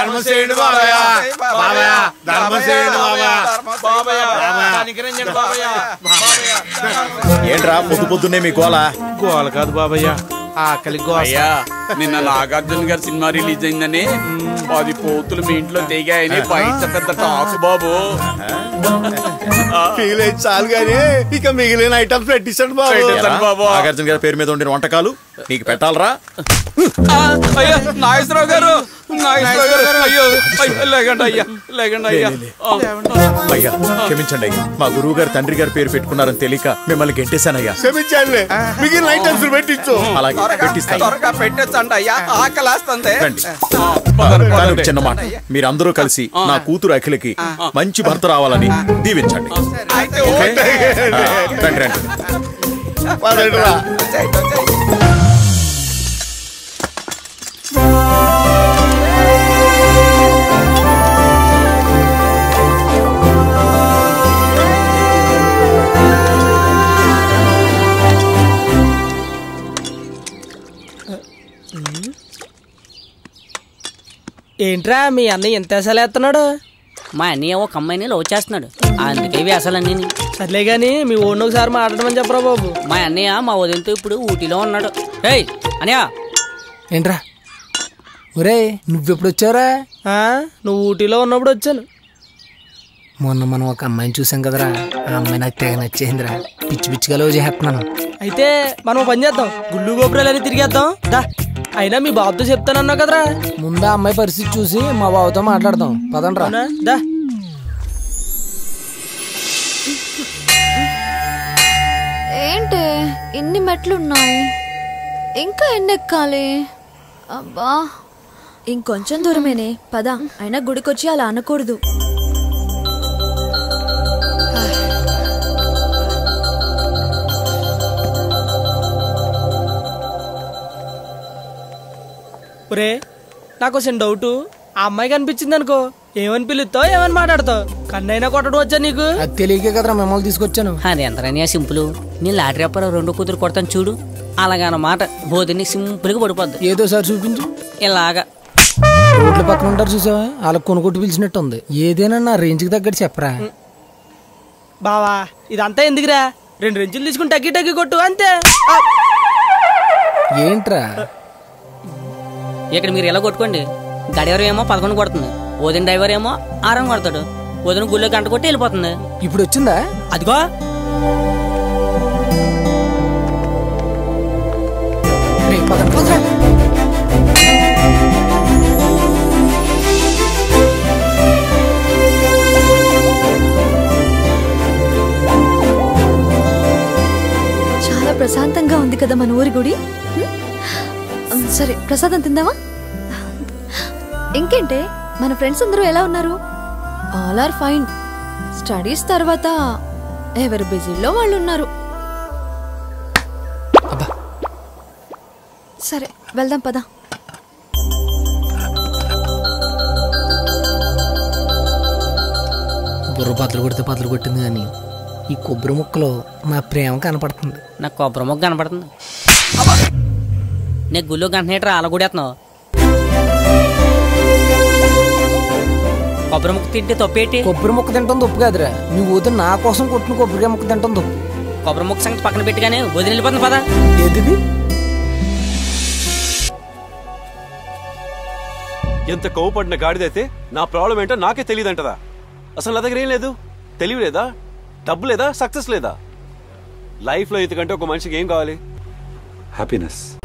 ధర్మం చేయండి బాబాయ్ బాబాయ్ ధర్మం చేయండి బాబాయ్ ఏంట్రా పొద్దు పొద్దున్నే మీ గోల గోల కాదు బాబయ్య ఆకలి గోస అయ్యా నిన్న నాగార్జున గారి సినిమా రిలీజ్ అయిందని పది పోతులు మీ ఇంట్లో తెగాయని బయట పెద్ద టాక్ బాబు ఫీల్ అయితే చాలు గానీ ఇక మిగిలిన ఐటమ్స్ పెట్టించండి బాబు పెట్టించండి బాబు. నాగార్జున గారి పేరు మీద ఉండిన వంటకాలు నీకు పెట్టాలరా ఆ, అయ్యా నాగేశ్వరరావు గారు నాగేశ్వరరావు గారు అయ్యో అయ్యో, లేకండి అయ్యా లేకండి అయ్యా ఆ, అయ్యా క్షమించండి అయ్యా మా గురువు గారు తండ్రి గారి పేరు పెట్టుకున్నారని తెలియక మిమ్మల్ని గెంటేశానయ్యా క్షమించాలి మిగిలిన ఐటమ్స్ పెట్టించు అలాగే త్వరగా పెట్టిస్తాను త్వరగా పెట్టేచ్చండి అయ్యా ఆకలేస్తుంది రండి. పదండి, కానీ పదండి. ఒక చిన్న మాట మీరందరూ కలిసి నా కూతురు అఖిలకి మంచి భర్త రావాలని దీవించండి అయితే ఓకే? ఓకే. ఆ, రండి రండి పదండిరా. చెయ్, చెయ్. ఏంట్రా మీ అన్నయ్య ఎంత ఎత్తనాడు మా అన్నయ్య ఒక అమ్మాయిని లవ్ చేస్తున్నాడు అందుకే ఇవి అసలన్నీ సర్లే గాని మీ ఓడిని ఒకసారి మాట్లాడమని చెప్పరా బాబు మా అన్నయ్య మా వదినతో ఇప్పుడు ఊటీలో ఉన్నాడు ఏయ్ అన్నయ్య ఏంట్రా ఒరే నువ్వెప్పుడు వచ్చావురా ఆ, నువ్వు ఊటీలో ఉన్నప్పుడు వచ్చాను మొన్న మనం ఒక అమ్మాయిని చూసాం కదరా ఆ అమ్మాయి నాకు తెగ నచ్చేసిందిరా పిచ్చి పిచ్చిగా లవ్ చేస్తున్నాను అయితే మనం ఓ పని చేద్దాం గుళ్ళు గోపురాలని తిరిగేద్దాం దా అయినా మీ బాబుతో చెప్తానన్నావు కదరా ముందు ఆ అమ్మాయి పరిస్థితి చూసి మా బావతో మాట్లాడదాం పదండ్రా అవునా దా ఏంటి ఇన్ని మెట్లున్నాయి ఇంకా ఎన్ని ఎక్కాలి అబ్బా ఇంకొంచెం దూరమేనే పద అయినా గుడికొచ్చి అలా అనకూడదు ఒరే నాకు వచ్చిన డౌట్ ఆ అమ్మాయి కనిపించింది అనుకో ఏమని పిలుస్తావు ఏమని మాట్లాడతావు కన్నైనా కొట్టడం వచ్చా నీకు అది తెలియకే కదరా మిమ్మల్ని తీసుకొచ్చాను అది ఎంతనయ్య సింపుల్ నేను లాటరీ అప్పారు రెండు కూతురు కొడతాను చూడు అలాగనమాట బోధిని సింపుల్గా పడిపోద్ది ఏదో సార్ చూపించు ఇలాగా రోడ్ల పక్కన ఉంటారు చూసావా వాళ్ళకి కొనుగొట్టు పిలిచినట్టు ఉంది ఏదైనా నా రేంజ్కి తగ్గట్టు చెప్పరా బావా ఇదంతా ఎందుకురా రెండు రెంచులు తీసుకుని తగ్గి తగ్గి కొట్టు అంతే ఆ, ఏంట్రా ఇక్కడ మీరు ఎలా కొట్టుకోండి గడియారం ఏమో పదకొండు కొడుతుంది వదిన డ్రైవర్ ఏమో ఆరం కొడతాడు వదిన గుళ్ళో గంట కొట్టి వెళ్ళిపోతుంది ఇప్పుడు వచ్చిందా అదిగో రేయ్, పదండి, పదరా. చాలా ప్రశాంతంగా ఉంది కదా మన ఊరి గుడి హ్మ్? ఉమ్, సరే ప్రసాదం తిందామా ఇంకేంటే మన ఫ్రెండ్స్ అందరూ ఎలా ఉన్నారు ఆల్ ఆర్ ఫైన్ స్టడీస్ తర్వాత ఎవరు బిజీలో వాళ్ళు ఉన్నారు సరే వెళ్దాం పదా బుర్ర బద్దలు కొడితే బద్దలు కొట్టింది కానీ ఈ కొబ్బరి ముక్కలో నా ప్రేమ కనపడుతుంది నాకు కొబ్బరి మొక్క కనపడుతుంది నేను గుళ్ళో గంట నీటర్ అలా కొడేస్తున్నావు కొబ్బరి ముక్క తింటే తప్పేటి కొబ్బరి ముక్క తింటాం తప్పు కాదురా నువ్వు పోతే నా కోసం కొట్టిన కొబ్బరికాయ ముక్క తింటాం తప్పు కొబ్బరి ముక్క సంగతి పక్కన పెట్టిగానే వదిలి వెళ్ళిపోతుంది పదా ఏది ఎంత కోవపడిన గాడిదైతే నా ప్రాబ్లం ఏంటో నాకే తెలియదంటదా అసలు నా దగ్గర ఏం లేదు తెలివి లేదా డబ్బు లేదా సక్సెస్ లేదా లైఫ్లో ఇంతకంటే ఒక మనిషికి ఏం కావాలి హ్యాపీనెస్